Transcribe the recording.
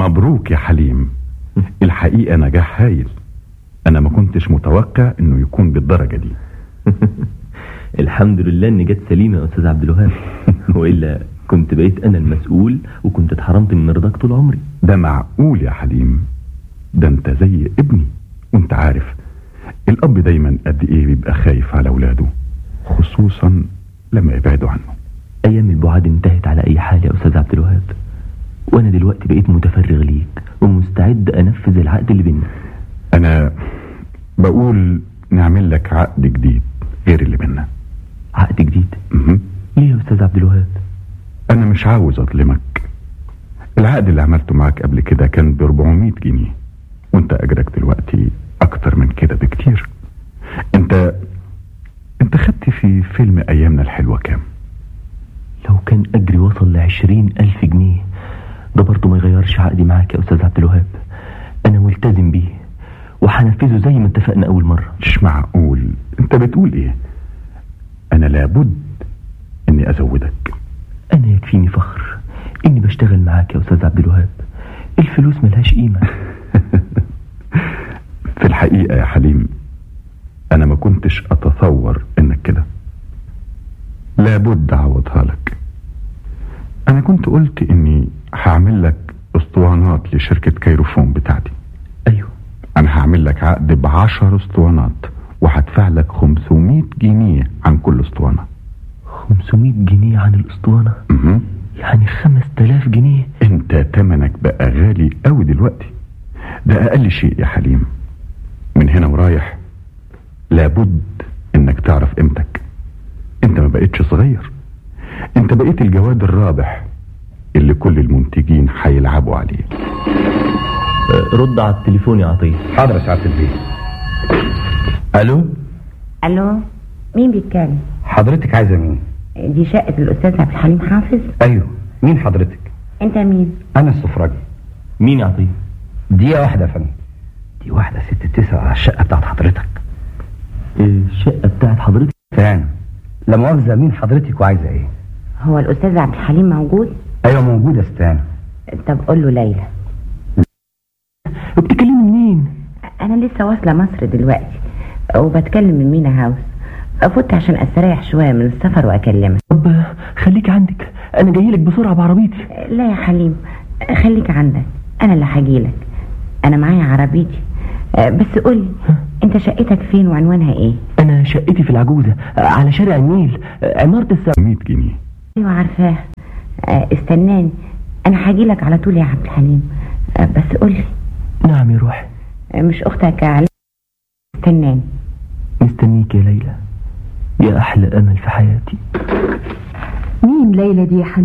مبروك يا حليم الحقيقة نجاح هايل انا ما كنتش متوقع انه يكون بالدرجة دي الحمد لله ان جت سليمة يا استاذ عبد الوهاب والا كنت بقيت انا المسؤول وكنت اتحرمت من رضاك طول عمري ده معقول يا حليم ده انت زي ابني وانت عارف الاب دايما قد ايه بيبقى خايف على اولاده خصوصا لما يبعدوا عنه ايام البعاد انتهت على اي حال يا استاذ عبد الوهاب وانا دلوقتي بقيت متفرغ ليك ومستعد انفذ العقد اللي بينا انا بقول نعمل لك عقد جديد غير اللي بينا عقد جديد مهم. ليه يا استاذ عبد الوهاب انا مش عاوز اظلمك العقد اللي عملته معاك قبل كده كان ب 400 جنيه وانت اجرك دلوقتي اكتر من كده بكتير انت انت خدت في فيلم ايامنا الحلوة كام لو كان اجري وصل لعشرين الف جنيه ده برضه ما يغيرش عقدي معاك يا استاذ عبد الوهاب انا ملتزم بيه وهنفذه زي ما اتفقنا اول مرة مش معقول انت بتقول ايه انا لابد اني ازودك انا يكفيني فخر اني بشتغل معاك يا استاذ عبد الوهاب الفلوس ملهاش قيمة في الحقيقة يا حليم انا ما كنتش اتصور انك كده لابد اعوضها لك انا كنت قلت اني هعمل لك اسطوانات لشركة كيروفون بتاعتي ايوه انا هعمل لك عقد بعشر اسطوانات وهدفع لك 500 جنيه عن كل اسطوانة 500 جنيه عن الاسطوانة مهم. يعني 5000 جنيه انت تمنك بقى غالي قوي دلوقتي ده اقل شيء يا حليم من هنا ورايح لابد انك تعرف قيمتك انت ما بقيتش صغير انت بقيت الجواد الرابح اللي كل المنتجين هيلعبوا عليه أه، رد على التليفون يا عطية حاضر يا سعادة البيت الو الو مين بيتكلم حضرتك عايزه مين دي شقة الأستاذ عبد الحليم حافظ ايوه مين حضرتك أنت مين انا السفراجي مين يا عطية دقيقه واحدة يا فندم دي واحده ست بتسال على الشقه بتاعت حضرتك الشقة بتاعت حضرتك فعلا لا مؤاخذه مين حضرتك وعايزه ايه هو الأستاذ عبد الحليم موجود ايوه موجوده ستان طب قول له ليلى بتكلمي منين أنا لسه واصلة مصر دلوقتي وبتكلم من مينا هاوس أفوت عشان أستريح شوية من السفر وأكلمك طب خليك عندك انا جاي لك بسرعة بعربيتي لا يا حليم خليك عندك أنا اللي هجيلك أنا معايا عربيتي بس قولي أنت شقتك فين وعنوانها إيه انا شقتي في العجوزة على شارع النيل عمارة السبع 100 جنيه أيوة عارفاه استناني أنا هجيلك على طول يا عبد الحليم بس قولي نعم يا روحي مش أختك علي استناني مستنيك يا ليلى يا احلى امل في حياتي مين ليلى دي يا حليم